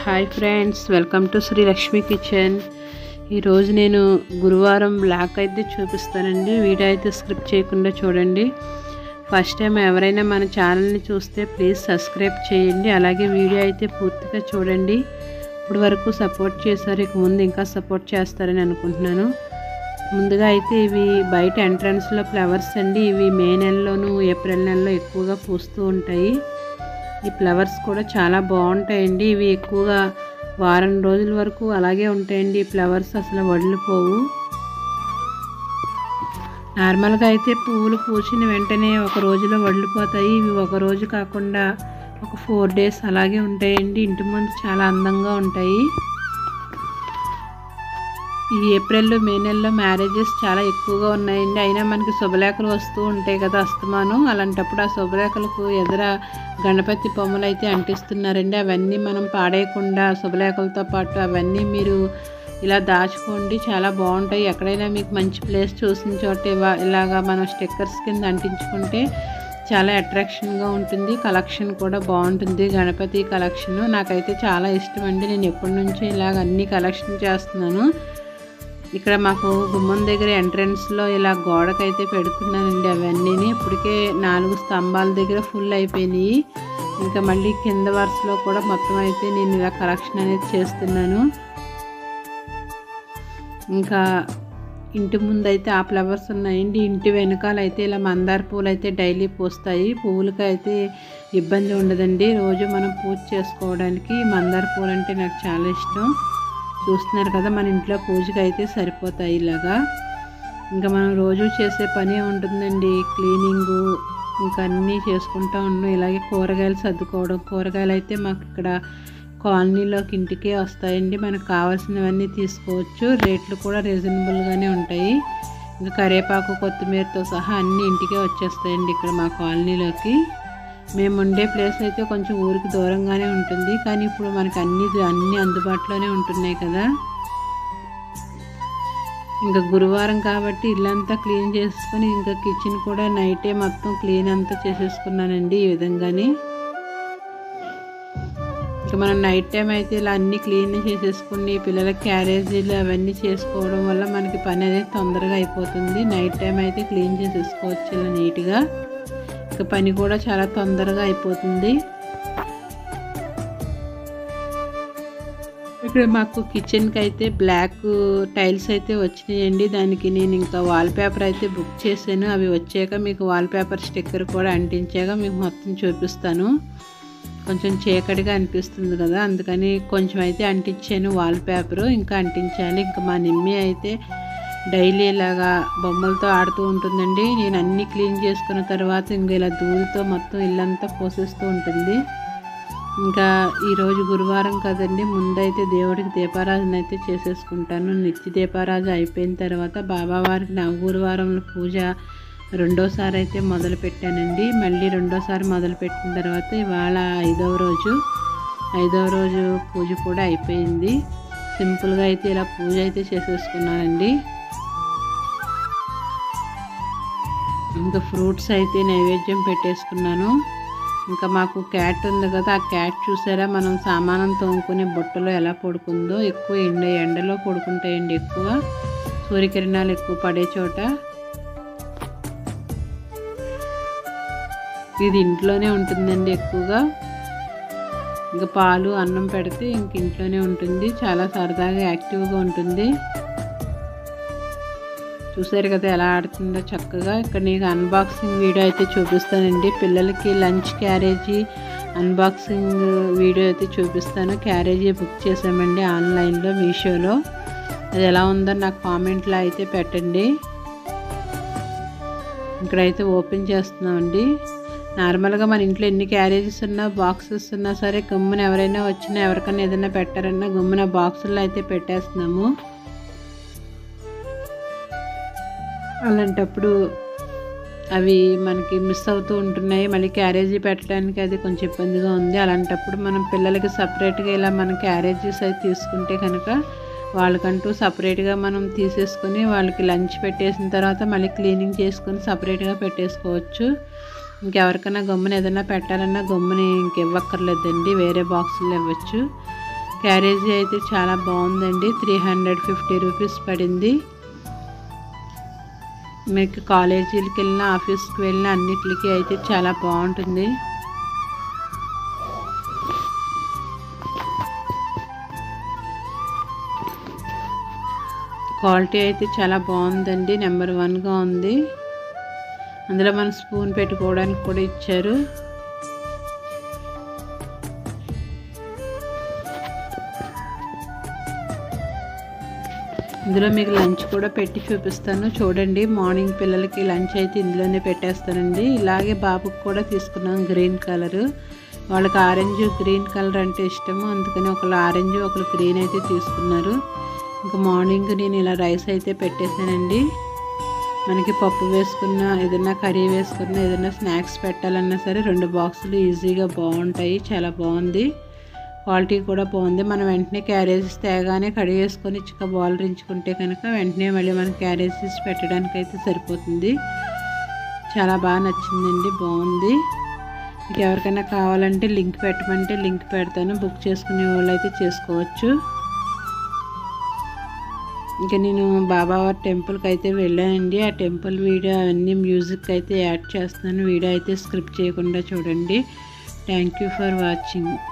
hi friends welcome to Sri Lakshmi kitchen ఈరోజు నేను గురువారం బ్లాక్ అయితే చూపిస్తానండి వీడియో అయితే స్క్రిప్ట్ చేయకుండా చూడండి ఫస్ట్ టైం ఎవరైనా మన ఛానల్ని చూస్తే ప్లీజ్ సబ్స్క్రైబ్ చేయండి అలాగే వీడియో అయితే పూర్తిగా చూడండి ఇప్పుడు వరకు సపోర్ట్ చేశారు ఇక ముందు ఇంకా సపోర్ట్ చేస్తారని అనుకుంటున్నాను ముందుగా అయితే ఇవి బయట ఎంట్రన్స్లో ఫ్లవర్స్ అండి ఇవి మే నెలలోను ఏప్రిల్ నెలలో ఎక్కువగా పూస్తూ ఉంటాయి ఈ ఫ్లవర్స్ కూడా చాలా బాగుంటాయండి ఇవి ఎక్కువగా వారం రోజుల వరకు అలాగే ఉంటాయండి ఈ ఫ్లవర్స్ అసలు వడిలిపోవు నార్మల్గా అయితే పువ్వులు పూసిన వెంటనే ఒక రోజులో వడిలిపోతాయి ఇవి ఒక రోజు కాకుండా ఒక ఫోర్ డేస్ అలాగే ఉంటాయండి ఇంటి ముందు చాలా అందంగా ఉంటాయి ఈ ఏప్రిల్లో మే నెలలో మ్యారేజెస్ చాలా ఎక్కువగా ఉన్నాయండి అయినా మనకి శుభలేఖలు వస్తూ ఉంటాయి కదా అస్తమాను అలాంటప్పుడు ఆ శుభలేఖలకు ఎదుర గణపతి బొమ్మలు అయితే అంటిస్తున్నారండి అవన్నీ మనం పాడేయకుండా శుభలేఖలతో పాటు అవన్నీ మీరు ఇలా దాచుకోండి చాలా బాగుంటాయి ఎక్కడైనా మీకు మంచి ప్లేస్ చూసిన చోట ఇవా ఇలాగా మనం స్టిక్కర్స్ కింద అంటించుకుంటే చాలా అట్రాక్షన్గా ఉంటుంది కలెక్షన్ కూడా బాగుంటుంది గణపతి కలెక్షన్ నాకైతే చాలా ఇష్టం అండి నేను ఎప్పటి నుంచో ఇలాగ అన్ని కలెక్షన్ చేస్తున్నాను ఇక్కడ మాకు గుమ్మం దగ్గర ఎంట్రన్స్లో ఇలా గోడకైతే పెడుతున్నానండి అవన్నీ ఇప్పటికే నాలుగు స్తంభాల దగ్గర ఫుల్ అయిపోయినాయి ఇంకా మళ్ళీ కింద వరుసలో కూడా మొత్తం అయితే నేను ఇలా కలెక్షన్ అనేది చేస్తున్నాను ఇంకా ఇంటి ముందు అయితే ఆ ఫ్లవర్స్ ఉన్నాయండి ఇంటి వెనకాల అయితే ఇలా మందార పూలు అయితే డైలీ పూస్తాయి పువ్వులకి అయితే ఇబ్బంది ఉండదండి రోజు మనం పూజ చేసుకోవడానికి మందార పూలు అంటే నాకు చాలా ఇష్టం చూస్తున్నారు కదా మన ఇంట్లో పూజకి అయితే సరిపోతాయి ఇలాగా ఇంకా మనం రోజు చేసే పని ఉంటుందండి క్లీనింగు ఇంకా అన్నీ చేసుకుంటూ ఉన్నాం ఇలాగే కూరగాయలు సర్దుకోవడం కూరగాయలు అయితే మాకు ఇక్కడ కాలనీలోకి ఇంటికే వస్తాయండి మనకు కావాల్సినవన్నీ తీసుకోవచ్చు రేట్లు కూడా రీజనబుల్గానే ఉంటాయి ఇంకా కరివేపాకు కొత్తిమీరతో సహా అన్నీ ఇంటికే వచ్చేస్తాయండి ఇక్కడ మా కాలనీలోకి మేము ఉండే ప్లేస్ అయితే కొంచెం ఊరికి దూరంగానే ఉంటుంది కానీ ఇప్పుడు మనకి అన్ని అన్నీ అందుబాటులోనే ఉంటున్నాయి కదా ఇంకా గురువారం కాబట్టి ఇల్లంతా క్లీన్ చేసుకొని ఇంకా కిచెన్ కూడా నైటే మొత్తం క్లీన్ అంతా చేసేసుకున్నానండి ఈ విధంగానే ఇంకా మనం నైట్ టైం అయితే ఇలా అన్నీ క్లీన్ చేసేసుకుని పిల్లల క్యారేజీలు అవన్నీ చేసుకోవడం వల్ల మనకి పని అనేది తొందరగా అయిపోతుంది నైట్ టైం అయితే క్లీన్ చేసేసుకోవచ్చు ఇలా నీట్గా ఇంకా పని కూడా చాలా తొందరగా అయిపోతుంది ఇక్కడ మాకు కిచెన్కి అయితే బ్లాక్ టైల్స్ అయితే వచ్చినాయండి దానికి నేను ఇంకా వాల్ పేపర్ అయితే బుక్ చేశాను అవి వచ్చాక మీకు వాల్ పేపర్ స్టిక్కర్ కూడా అంటించాక మీకు మొత్తం చూపిస్తాను కొంచెం చీకటిగా అనిపిస్తుంది కదా అందుకని కొంచెం అయితే అంటించాను వాల్ పేపరు ఇంకా అంటించాలి ఇంకా మా నిమ్మి అయితే డైలీ ఇలాగా బొమ్మలతో ఆడుతూ ఉంటుందండి నేను అన్నీ క్లీన్ చేసుకున్న తర్వాత ఇంకా ఇలా ధూళితో మొత్తం ఇల్లంతా పోసేస్తూ ఉంటుంది ఇంకా ఈరోజు గురువారం కదండి ముందైతే దేవుడికి దీపారాధన అయితే చేసేసుకుంటాను నిత్య దీపారాధన అయిపోయిన తర్వాత బాబావారికి నవ గురువారంలో పూజ రెండోసారి అయితే మొదలు పెట్టానండి మళ్ళీ రెండోసారి మొదలు పెట్టిన తర్వాత ఇవాళ ఐదవ రోజు ఐదవ రోజు పూజ కూడా అయిపోయింది సింపుల్గా అయితే ఇలా పూజ అయితే చేసేసుకున్నానండి ఇంకా ఫ్రూట్స్ అయితే నైవేద్యం పెట్టేసుకున్నాను ఇంకా మాకు క్యాట్ ఉంది కదా ఆ క్యాట్ చూసారా మనం సామానం తోముకునే బుట్టలో ఎలా పడుకుందో ఎక్కువ ఎండ ఎండలో పడుకుంటాయండి ఎక్కువ సూర్యకిరణాలు ఎక్కువ పడే చోట ఇది ఇంట్లోనే ఉంటుందండి ఎక్కువగా ఇంకా పాలు అన్నం పెడితే ఇంక ఇంట్లోనే ఉంటుంది చాలా సరదాగా యాక్టివ్గా ఉంటుంది చూసారు కదా ఎలా ఆడుతుందో చక్కగా ఇక్కడ నీకు అన్బాక్సింగ్ వీడియో అయితే చూపిస్తానండి పిల్లలకి లంచ్ క్యారేజీ అన్బాక్సింగ్ వీడియో అయితే చూపిస్తాను క్యారేజీ బుక్ చేసామండి ఆన్లైన్లో మీషోలో అది ఎలా ఉందో నాకు కామెంట్లో అయితే పెట్టండి ఇక్కడైతే ఓపెన్ చేస్తున్నామండి నార్మల్గా మన ఇంట్లో ఎన్ని క్యారేజెస్ ఉన్నా బాక్సెస్ ఉన్నా సరే గమ్మున ఎవరైనా వచ్చినా ఎవరికైనా ఏదైనా పెట్టారన్నా గమ్మున బాక్సుల్లో అయితే పెట్టేస్తున్నాము అలాంటప్పుడు అవి మనకి మిస్ అవుతూ ఉంటున్నాయి మళ్ళీ క్యారేజీ పెట్టడానికి అది కొంచెం ఇబ్బందిగా ఉంది అలాంటప్పుడు మనం పిల్లలకి సపరేట్గా ఇలా మనం క్యారేజీస్ అయితే తీసుకుంటే కనుక వాళ్ళకంటూ సపరేట్గా మనం తీసేసుకొని వాళ్ళకి లంచ్ పెట్టేసిన తర్వాత మళ్ళీ క్లీనింగ్ చేసుకొని సపరేట్గా పెట్టేసుకోవచ్చు ఇంకెవరికైనా గమ్మున ఏదైనా పెట్టాలన్నా గమ్ముని ఇంకివ్వక్కర్లేదండి వేరే బాక్సులు ఇవ్వచ్చు క్యారేజీ అయితే చాలా బాగుందండి త్రీ హండ్రెడ్ ఫిఫ్టీ రూపీస్ పడింది మీకు కాలేజీలకి వెళ్ళినా ఆఫీస్కి వెళ్ళినా అన్నిటికీ అయితే చాలా బాగుంటుంది క్వాలిటీ అయితే చాలా బాగుందండి నెంబర్ వన్గా ఉంది అందులో మనం స్పూన్ పెట్టుకోవడానికి కూడా ఇచ్చారు ఇందులో మీకు లంచ్ కూడా పెట్టి చూపిస్తాను చూడండి మార్నింగ్ పిల్లలకి లంచ్ అయితే ఇందులోనే పెట్టేస్తానండి ఇలాగే బాబుకి కూడా తీసుకున్నాం గ్రీన్ కలర్ వాళ్ళకి ఆరెంజ్ గ్రీన్ కలర్ అంటే ఇష్టము అందుకని ఒకళ్ళు ఆరెంజ్ ఒకళ్ళు గ్రీన్ అయితే తీసుకున్నారు ఇంకా మార్నింగ్ నేను ఇలా రైస్ అయితే పెట్టేశానండి మనకి పప్పు వేసుకున్న ఏదైనా కర్రీ వేసుకున్న ఏదైనా స్నాక్స్ పెట్టాలన్నా సరే రెండు బాక్సులు ఈజీగా బాగుంటాయి చాలా బాగుంది క్వాలిటీ కూడా బాగుంది మనం వెంటనే క్యారేజెస్ తేగానే కడిగేసుకొని చిక్క బాల్ రించుకుంటే కనుక వెంటనే మళ్ళీ మనం క్యారేజెస్ పెట్టడానికి అయితే సరిపోతుంది చాలా బాగా నచ్చిందండి బాగుంది మీకు ఎవరికైనా కావాలంటే లింక్ పెట్టమంటే లింక్ పెడతాను బుక్ చేసుకునే వాళ్ళు అయితే చేసుకోవచ్చు ఇంకా నేను బాబావారి టెంపుల్కి అయితే వెళ్ళానండి ఆ టెంపుల్ వీడియో అన్ని మ్యూజిక్ అయితే యాడ్ చేస్తున్నాను వీడియో అయితే స్క్రిప్ట్ చేయకుండా చూడండి థ్యాంక్ యూ ఫర్ వాచింగ్